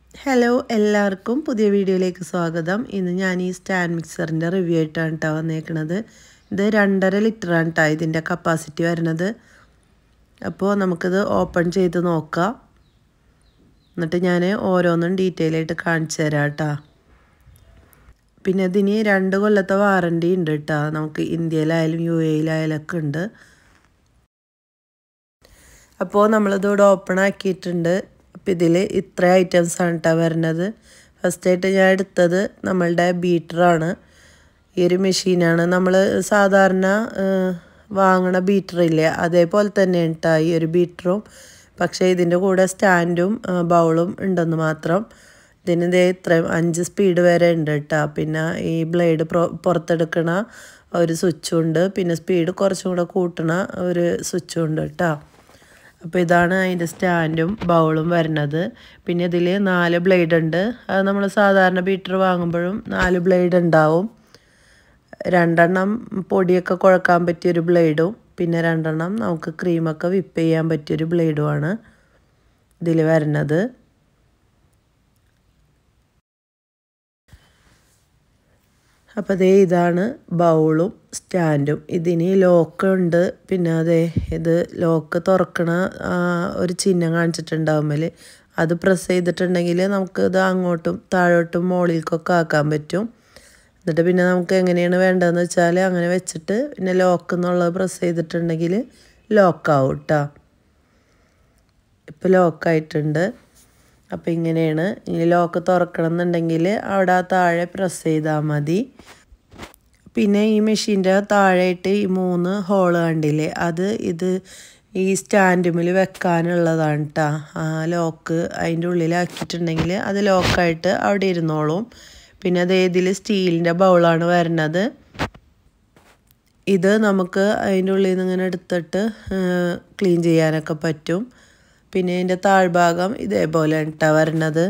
hello എല്ലാവർക്കും പുതിയ വീഡിയോയിലേക്ക് സ്വാഗതം ഇന്ന് ഞാൻ ഈ സ്റ്റാൻഡ് മിക്സറിൻ്റെ റിവ്യൂ ആയിട്ടാണ് കേട്ടോ വന്നേക്കണത് ഇത് രണ്ടര ലിറ്ററാണ് കേട്ടോ ഇതിൻ്റെ കപ്പാസിറ്റി വരുന്നത് അപ്പോൾ നമുക്കിത് ഓപ്പൺ ചെയ്ത് നോക്കാം എന്നിട്ട് ഞാൻ ഓരോന്നും ഡീറ്റെയിൽ ആയിട്ട് കാണിച്ചു തരാം കേട്ടോ പിന്നെ ഇതിന് രണ്ട് കൊല്ലത്തെ വാറണ്ടി ഉണ്ട് കേട്ടോ നമുക്ക് ഇന്ത്യയിലായാലും യു എയിലായാലും ഒക്കെ ഉണ്ട് അപ്പോൾ നമ്മളിതോടെ ഓപ്പൺ ആക്കിയിട്ടുണ്ട് അപ്പോൾ ഇതിൽ ഇത്ര ഐറ്റംസ് ആണ് കേട്ടോ വരുന്നത് ഫസ്റ്റായിട്ട് ഞാൻ എടുത്തത് നമ്മളുടെ ബീറ്ററാണ് ഈ ഒരു മെഷീനാണ് നമ്മൾ സാധാരണ വാങ്ങണ ബീറ്ററില്ലേ അതേപോലെ തന്നെയാണ് കേട്ടോ ഈ ഒരു ബീറ്ററും പക്ഷേ ഇതിൻ്റെ കൂടെ സ്റ്റാൻഡും ബൗളും ഉണ്ടെന്ന് മാത്രം ഇതിന് ഇതേ ഇത്രയും അഞ്ച് സ്പീഡ് വരെ ഉണ്ട് കേട്ടോ പിന്നെ ഈ ബ്ലേഡ് പുറത്തെടുക്കണ ഒരു സ്വിച്ചും ഉണ്ട് പിന്നെ സ്പീഡ് കുറച്ചും കൂടെ കൂട്ടണ ഒരു സ്വിച്ചും ഉണ്ട് കേട്ടോ അപ്പോൾ ഇതാണ് അതിൻ്റെ സ്റ്റാൻഡും ബൗളും വരുന്നത് പിന്നെ ഇതിൽ നാല് ബ്ലേഡ് ഉണ്ട് അത് നമ്മൾ സാധാരണ ബീറ്റർ വാങ്ങുമ്പോഴും നാല് ബ്ലേഡ് ഉണ്ടാവും രണ്ടെണ്ണം പൊടിയൊക്കെ കുഴക്കാൻ പറ്റിയൊരു ബ്ലേഡും പിന്നെ രണ്ടെണ്ണം നമുക്ക് ക്രീമൊക്കെ വിപ്പ് ചെയ്യാൻ പറ്റിയൊരു ബ്ലേഡുമാണ് ഇതിൽ വരുന്നത് അപ്പോൾ അതേ ഇതാണ് ബൗളും സ്റ്റാൻഡും ഇതിന് ലോക്ക് ഉണ്ട് പിന്നെ അതെ ഇത് ലോക്ക് തുറക്കണ ഒരു ചിഹ്നം കാണിച്ചിട്ടുണ്ടാവുമ്പോൾ അത് പ്രസ് ചെയ്തിട്ടുണ്ടെങ്കിൽ നമുക്ക് ഇത് അങ്ങോട്ടും താഴോട്ടും മുകളിലേക്കൊക്കെ ആക്കാൻ പറ്റും എന്നിട്ട് പിന്നെ നമുക്ക് എങ്ങനെയാണ് വേണ്ടതെന്ന് വെച്ചാൽ അങ്ങനെ വെച്ചിട്ട് പിന്നെ ലോക്ക് എന്നുള്ളത് പ്രസ് ചെയ്തിട്ടുണ്ടെങ്കിൽ ലോക്കാവും കേട്ടോ ഇപ്പോൾ ലോക്കായിട്ടുണ്ട് അപ്പോൾ ഇങ്ങനെയാണ് ഇനി ലോക്ക് തുറക്കണം എന്നുണ്ടെങ്കിൽ അവിടെ ആ താഴെ പ്രസ് ചെയ്താൽ മതി പിന്നെ ഈ മെഷീൻ്റെ താഴെയായിട്ട് ഈ മൂന്ന് ഹോള് കണ്ടില്ലേ അത് ഇത് ഈ സ്റ്റാൻഡുമിൽ വെക്കാനുള്ളതാണ് കേട്ടോ ആ ലോക്ക് അതിൻ്റെ ഉള്ളിലാക്കിയിട്ടുണ്ടെങ്കിൽ അത് ലോക്കായിട്ട് അവിടെ ഇരുന്നോളും പിന്നെ അത് ഇതിൽ സ്റ്റീലിൻ്റെ ബൗളാണ് വരുന്നത് ഇത് നമുക്ക് അതിൻ്റെ ഉള്ളിൽ നിന്ന് ഇങ്ങനെ എടുത്തിട്ട് ക്ലീൻ ചെയ്യാനൊക്കെ പറ്റും പിന്നെ ഇതിൻ്റെ താഴ്ഭാഗം ഇതേപോലെ കേട്ടോ വരണത്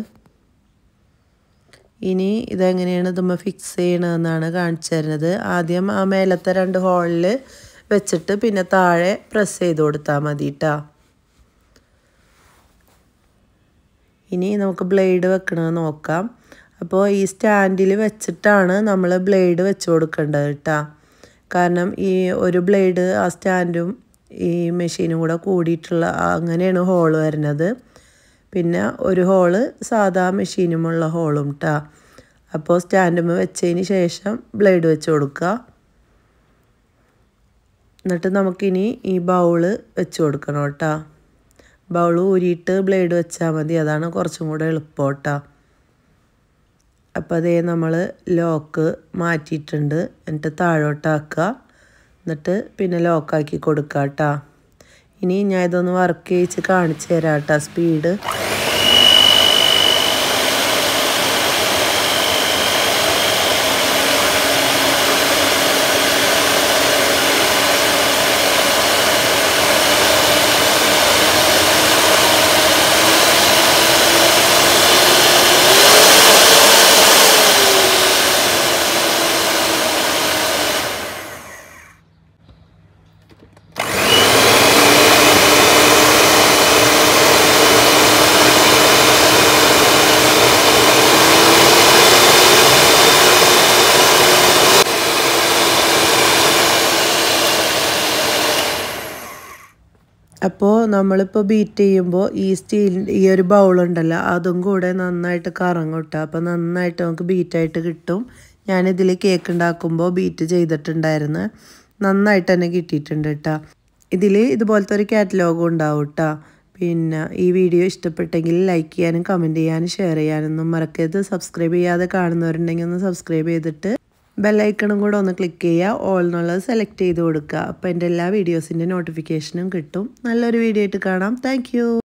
ഇനി ഇതെങ്ങനെയാണ് ഇതുമ്മ ഫിക്സ് ചെയ്യണതെന്നാണ് കാണിച്ചു തരുന്നത് ആദ്യം ആ മേലത്തെ രണ്ട് ഹോളിൽ വെച്ചിട്ട് പിന്നെ താഴെ പ്രസ് ചെയ്ത് കൊടുത്താൽ മതി കേട്ടോ ഇനി നമുക്ക് ബ്ലേഡ് വെക്കണത് നോക്കാം അപ്പോൾ ഈ സ്റ്റാൻഡിൽ വെച്ചിട്ടാണ് നമ്മൾ ബ്ലേഡ് വെച്ച് കൊടുക്കേണ്ടത് കേട്ടോ കാരണം ഈ ഒരു ബ്ലേഡ് ആ സ്റ്റാൻഡും ഈ മെഷീനും കൂടെ കൂടിയിട്ടുള്ള അങ്ങനെയാണ് ഹോള് വരുന്നത് പിന്നെ ഒരു ഹോള് സാധാ മെഷീനുമുള്ള ഹോളും കേട്ടോ അപ്പോൾ സ്റ്റാൻഡുമ്മ വെച്ചതിന് ശേഷം ബ്ലേഡ് വെച്ച് കൊടുക്കുക എന്നിട്ട് നമുക്കിനി ഈ ബൗള് വെച്ച് കൊടുക്കണം കേട്ടോ ബൗൾ ഊരിയിട്ട് ബ്ലേഡ് വെച്ചാൽ മതി അതാണ് കുറച്ചും കൂടെ എളുപ്പം കേട്ടോ അപ്പോൾ അതേ നമ്മൾ ലോക്ക് മാറ്റിയിട്ടുണ്ട് എന്നിട്ട് താഴോട്ടാക്കുക എന്നിട്ട് പിന്നെ ലോക്കാക്കി കൊടുക്കുക കേട്ടോ ഇനി ഞാൻ ഇതൊന്ന് വർക്ക് ചെയ്യിച്ച് കാണിച്ചു തരാം കേട്ടോ സ്പീഡ് അപ്പോൾ നമ്മളിപ്പോൾ ബീറ്റ് ചെയ്യുമ്പോൾ ഈ സ്റ്റീലിൻ്റെ ഈ ഒരു ബൗളുണ്ടല്ലോ അതും കൂടെ നന്നായിട്ട് കറങ്ങും കേട്ടോ അപ്പോൾ നന്നായിട്ട് നമുക്ക് ബീറ്റായിട്ട് കിട്ടും ഞാനിതിൽ കേക്ക് ഉണ്ടാക്കുമ്പോൾ ബീറ്റ് ചെയ്തിട്ടുണ്ടായിരുന്നു നന്നായിട്ട് തന്നെ കിട്ടിയിട്ടുണ്ട് കേട്ടോ ഇതിൽ ഇതുപോലത്തെ ഒരു കാറ്റലോഗും ഉണ്ടാവും കേട്ടോ പിന്നെ ഈ വീഡിയോ ഇഷ്ടപ്പെട്ടെങ്കിൽ ലൈക്ക് ചെയ്യാനും കമൻറ്റ് ചെയ്യാനും ഷെയർ ചെയ്യാനൊന്നും മറക്കരുത് സബ്സ്ക്രൈബ് ചെയ്യാതെ കാണുന്നവരുണ്ടെങ്കിൽ ഒന്ന് സബ്സ്ക്രൈബ് ചെയ്തിട്ട് ബെല്ലൈക്കണും കൂടെ ഒന്ന് ക്ലിക്ക് ചെയ്യുക ഓൾ എന്നുള്ളത് സെലക്ട് ചെയ്ത് കൊടുക്കുക അപ്പോൾ എൻ്റെ എല്ലാ വീഡിയോസിൻ്റെ നോട്ടിഫിക്കേഷനും കിട്ടും നല്ലൊരു വീഡിയോ ആയിട്ട് കാണാം താങ്ക്